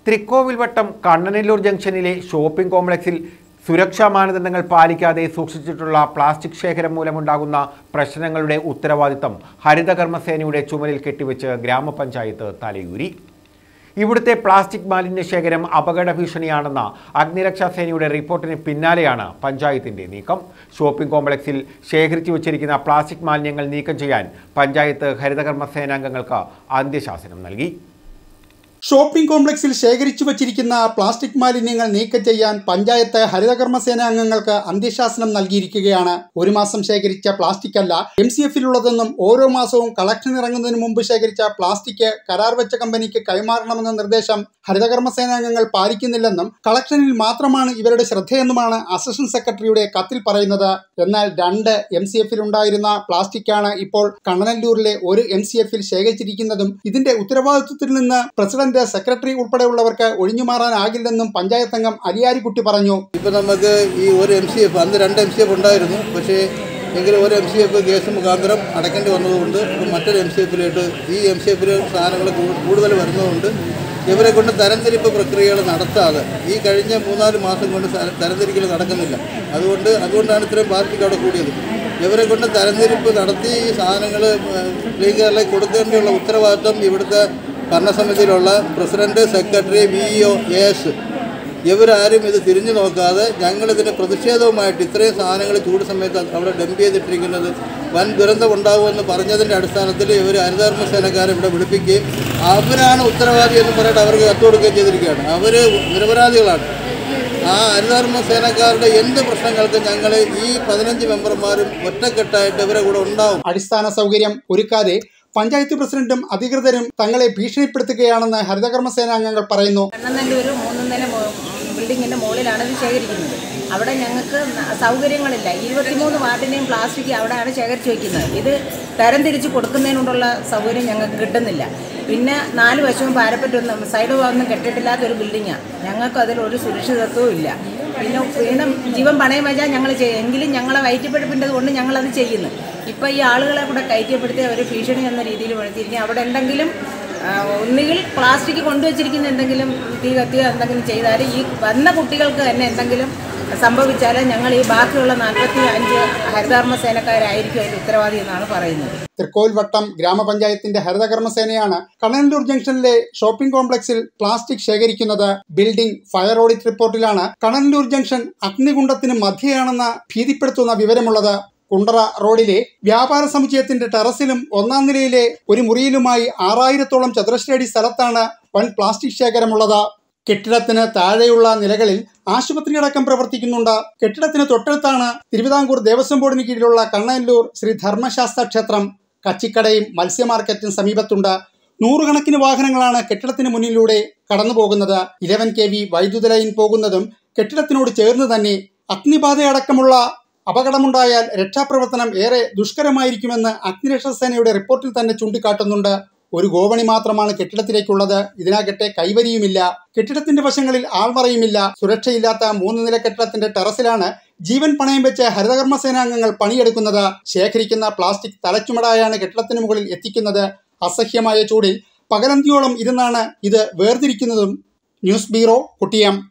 തൃക്കോവിൽവട്ടം കണ്ണനല്ലൂർ ജംഗ്ഷനിലെ ഷോപ്പിംഗ് കോംപ്ലക്സിൽ സുരക്ഷാ മാനദണ്ഡങ്ങൾ പാലിക്കാതെ സൂക്ഷിച്ചിട്ടുള്ള പ്ലാസ്റ്റിക് ശേഖരം മൂലമുണ്ടാകുന്ന പ്രശ്നങ്ങളുടെ ഉത്തരവാദിത്തം ഹരിതകർമ്മസേനയുടെ ചുമലിൽ കെട്ടിവെച്ച് ഗ്രാമപഞ്ചായത്ത് തലയൂരി ഇവിടുത്തെ പ്ലാസ്റ്റിക് മാലിന്യ ശേഖരം അപകട ഭീഷണിയാണെന്ന അഗ്നിരക്ഷാ സേനയുടെ റിപ്പോർട്ടിന് പിന്നാലെയാണ് പഞ്ചായത്തിന്റെ നീക്കം ഷോപ്പിംഗ് കോംപ്ലക്സിൽ ശേഖരിച്ചു വച്ചിരിക്കുന്ന പ്ലാസ്റ്റിക് മാലിന്യങ്ങൾ നീക്കം ചെയ്യാൻ പഞ്ചായത്ത് ഹരിതകർമ്മ സേനാംഗങ്ങൾക്ക് അന്ത്യശാസനം നൽകി ഷോപ്പിംഗ് കോംപ്ലക്സിൽ ശേഖരിച്ചു വച്ചിരിക്കുന്ന പ്ലാസ്റ്റിക് മാലിന്യങ്ങൾ നീക്കം ചെയ്യാൻ പഞ്ചായത്ത് ഹരിതകർമ്മസേന അംഗങ്ങൾക്ക് അന്ത്യശാസനം നൽകിയിരിക്കുകയാണ് ഒരു മാസം ശേഖരിച്ച പ്ലാസ്റ്റിക് അല്ല എം സി എഫിലുള്ളതെന്നും ഓരോ മാസവും കളക്ഷൻ ഇറങ്ങുന്നതിന് മുമ്പ് ശേഖരിച്ച പ്ലാസ്റ്റിക് കരാർ വെച്ച കമ്പനിക്ക് കൈമാറണമെന്ന നിർദ്ദേശം ഹരിതകർമ്മസേനാംഗങ്ങൾ പാലിക്കുന്നില്ലെന്നും കളക്ഷനിൽ മാത്രമാണ് ഇവരുടെ ശ്രദ്ധയെന്നുമാണ് അസിസ്റ്റന്റ് സെക്രട്ടറിയുടെ കത്തിൽ പറയുന്നത് എന്നാൽ രണ്ട് എം സി എഫിൽ ഉണ്ടായിരുന്ന പ്ലാസ്റ്റിക്കാണ് ഇപ്പോൾ കണ്ണനല്ലൂരിലെ ഒരു എം സി എഫിൽ ശേഖരിച്ചിരിക്കുന്നതും ഇതിന്റെ ഉത്തരവാദിത്വത്തിൽ നിന്ന് പ്രസിഡന്റ് സെക്രട്ടറി ഉൾപ്പെടെയുള്ളവർക്ക് ഒഴിഞ്ഞുമാറാനാകില്ലെന്നും പഞ്ചായത്ത് അംഗം അലിയാരിക്കുട്ടി പറഞ്ഞു ഇപ്പോൾ നമുക്ക് ഈ ഒരു എം സി എഫ് അന്ന് രണ്ട് എം സി എഫ് ഉണ്ടായിരുന്നു പക്ഷേ എങ്കിലും ഒരു എം സി എഫ് കേസ് മുഖാന്തരം അടയ്ക്കേണ്ടി വന്നതുകൊണ്ട് ഇപ്പം മറ്റൊരു എം സി എഫിലോട്ട് ഈ എം സി എഫിൽ സാധനങ്ങൾ കൂ- കൂടുതൽ വരുന്നതുകൊണ്ട് ഇവരെ കൊണ്ട് തരംതിരിപ്പ് പ്രക്രിയകൾ നടത്താതെ ഈ കഴിഞ്ഞ മൂന്നാല് മാസം കൊണ്ട് തര- തരംതിരിക്കൽ നടക്കുന്നില്ല അതുകൊണ്ട് അതുകൊണ്ടാണ് ഇത്രയും പാർട്ടിക്ക് അവിടെ കൂടിയത് ഇവരെ കൊണ്ട് തരംതിരിപ്പ് നടത്തി ഈ സാധനങ്ങൾ ക്ലീൻ കേരളയിൽ കൊടുക്കേണ്ടിയുള്ള ഉത്തരവാദിത്വം ഇവിടുത്തെ ഭരണസമിതിയിലുള്ള president secretary V E A S ഇവരാരും ഇത് തിരിഞ്ഞു നോക്കാതെ ഞങ്ങളിതിന് പ്രതിഷേധവുമായിട്ട് ഇത്രയും സാധനങ്ങൾ ചൂട് സമയത്ത് അവിടെ ഡംപ് ചെയ്തിട്ടിരിക്കുന്നത് വൻ ദുരന്തം ഉണ്ടാകുമെന്ന് പറഞ്ഞതിൻ്റെ അടിസ്ഥാനത്തിൽ ഇവർ ഹരിതകർമ്മ സേനക്കാരെ ഇവിടെ വിളിപ്പിക്കുകയും അവരാണ് ഉത്തരവാദി എന്ന് പറഞ്ഞിട്ട് അവർക്ക് കത്ത് കൊടുക്കുകയും ചെയ്തിരിക്കുകയാണ് അവർ നിരപരാധികളാണ് ആ ഹരിതകർമ്മ സേനക്കാരുടെ എന്ത് പ്രശ്നങ്ങൾക്കും ഞങ്ങൾ ഈ പതിനഞ്ച് മെമ്പർമാരും ഒറ്റക്കെട്ടായിട്ട് ഇവരെ കൂടെ ഉണ്ടാവും അടിസ്ഥാന സൗകര്യം ഒരുക്കാതെ പഞ്ചായത്ത് പ്രസിഡന്റും അധികൃതരും തങ്ങളെ ഭീഷണിപ്പെടുത്തുകയാണെന്ന് ഹരിതകർമ്മസേന അംഗങ്ങൾ പറയുന്നു കണ്ണനല്ലൂർ മൂന്ന് നില മോ- ബിൽഡിങ്ങിൻ്റെ മുകളിലാണ് ഇത് ശേഖരിക്കുന്നത് അവിടെ ഞങ്ങൾക്ക് ന- സൗകര്യങ്ങളില്ല ഇരുപത്തിമൂന്ന് വാർഡിനെയും പ്ലാസ്റ്റിക് അവിടെയാണ് ശേഖരിച്ച് വയ്ക്കുന്നത് ഇത് തരംതിരിച്ച് കൊടുക്കുന്നതിനുള്ള സൗകര്യം ഞങ്ങൾക്ക് കിട്ടുന്നില്ല പിന്നെ നാല് വശവും പാരപ്പറ്റൊന്നും സൈഡ് ഒന്നും കെട്ടിട്ടില്ലാത്ത ഒരു ബിൽഡിങ്ങാണ് ഞങ്ങൾക്ക് അതിൽ ഒരു സുരക്ഷിതത്വവും ഇല്ല പിന്നെ വീണ്ടും ജീവൻ പണയം വെച്ചാൽ ഞങ്ങൾ ചെയ്യും എങ്കിലും ഞങ്ങളെ വയറ്റിപ്പിടിപ്പിൻ്റെത് കൊണ്ട് ഞങ്ങളത് ചെയ്യുന്നു ഇപ്പോൾ ഈ ആളുകളെ കൂടെ കയറ്റിയപ്പെടുത്തി ഒരു ഭീഷണി എന്ന രീതിയിൽ വളർത്തിയിരിക്കും അവിടെ എന്തെങ്കിലും ആ, ഒന്നുകിൽ പ്ലാസ്റ്റിക് കൊണ്ടുവച്ചിരിക്കുന്ന എന്തെങ്കിലും തീ കത്തിയോ എന്തെങ്കിലും ചെയ്താൽ ഈ വന്ന കുട്ടികൾക്ക് തന്നെ എന്തെങ്കിലും സംഭവിച്ചാൽ ഞങ്ങൾ ഈ ബാക്കിയുള്ള നാൽപ്പത്തി അഞ്ച് ഹരിതകർമ്മ സേനക്കാരായിരിക്കും അതിൻ്റെ ഉത്തരവാദി എന്നാണ് പറയുന്നത് തൃക്കോൽവട്ടം ഗ്രാമപഞ്ചായത്തിന്റെ ഹരിതകർമ്മസേനയാണ് കണ്ണനല്ലൂർ ജംഗ്ഷനിലെ ഷോപ്പിംഗ് കോംപ്ലക്സിൽ പ്ലാസ്റ്റിക് ശേഖരിക്കുന്നത് ബിൽഡിംഗ് ഫയർ ഓഡിറ്റ് റിപ്പോർട്ടിലാണ് കണ്ണനല്ലൂർ ജംഗ്ഷൻ അഗ്നികുണ്ഡത്തിന് മധ്യയാണെന്ന ഭീതിപ്പെടുത്തുന്ന വിവരമുള്ളത് കുണ്ടറ റോഡിലെ വ്യാപാര സമുച്ചയത്തിന്റെ ടെറസിലും ഒന്നാം നിലയിലെ ഒരു മുറിയിലുമായി ആറായിരത്തോളം ചതുരശ്രയടി സ്ഥലത്താണ് വൻ പ്ലാസ്റ്റിക് ശേഖരമുള്ളത് കെട്ടിടത്തിന് താഴെയുള്ള നിലകളിൽ ആശുപത്രിയടക്കം പ്രവർത്തിക്കുന്നുണ്ട് കെട്ടിടത്തിന് തൊട്ടടുത്താണ് തിരുവിതാംകൂർ ദേവസ്വം ബോർഡിന് കീഴിലുള്ള കണ്ണനല്ലൂർ ശ്രീ ധർമ്മശാസ്ത്ര ക്ഷേത്രം കച്ചിക്കടയും മത്സ്യ മാർക്കറ്റും സമീപത്തുണ്ട് നൂറുകണക്കിന് വാഹനങ്ങളാണ് കെട്ടിടത്തിന് മുന്നിലൂടെ കടന്നു പോകുന്നത് ഇലവൻ കെ വി വൈദ്യുത ലൈൻ പോകുന്നതും കെട്ടിടത്തിനോട് ചേർന്ന് തന്നെ അഗ്നിബാധയടക്കമുള്ള അപകടമുണ്ടായാൽ രക്ഷാപ്രവർത്തനം ഏറെ ദുഷ്കരമായിരിക്കുമെന്ന് അഗ്നിരക്ഷാ സേനയുടെ റിപ്പോർട്ടിൽ തന്നെ ചൂണ്ടിക്കാട്ടുന്നുണ്ട് ഒരു ഗോവണി മാത്രമാണ് കെട്ടിടത്തിലേക്കുള്ളത് ഇതിനാകട്ടെ കൈവരിയുമില്ല കെട്ടിടത്തിന്റെ വശങ്ങളിൽ ആൾമറയുമില്ല സുരക്ഷയില്ലാത്ത മൂന്ന് നില കെട്ടിടത്തിന്റെ ടെറസിലാണ് ജീവൻ പണയം വെച്ച് ഹരിതകർമ്മ സേനാംഗങ്ങൾ പണിയെടുക്കുന്നത് ശേഖരിക്കുന്ന പ്ലാസ്റ്റിക് തലച്ചുമടായാണ് കെട്ടിടത്തിന് മുകളിൽ എത്തിക്കുന്നത് അസഹ്യമായ ചൂടിൽ പകലന്തിയോളം ഇരുന്നാണ് ഇത് വേർതിരിക്കുന്നതും ന്യൂസ് ബ്യൂറോ കുട്ടിയം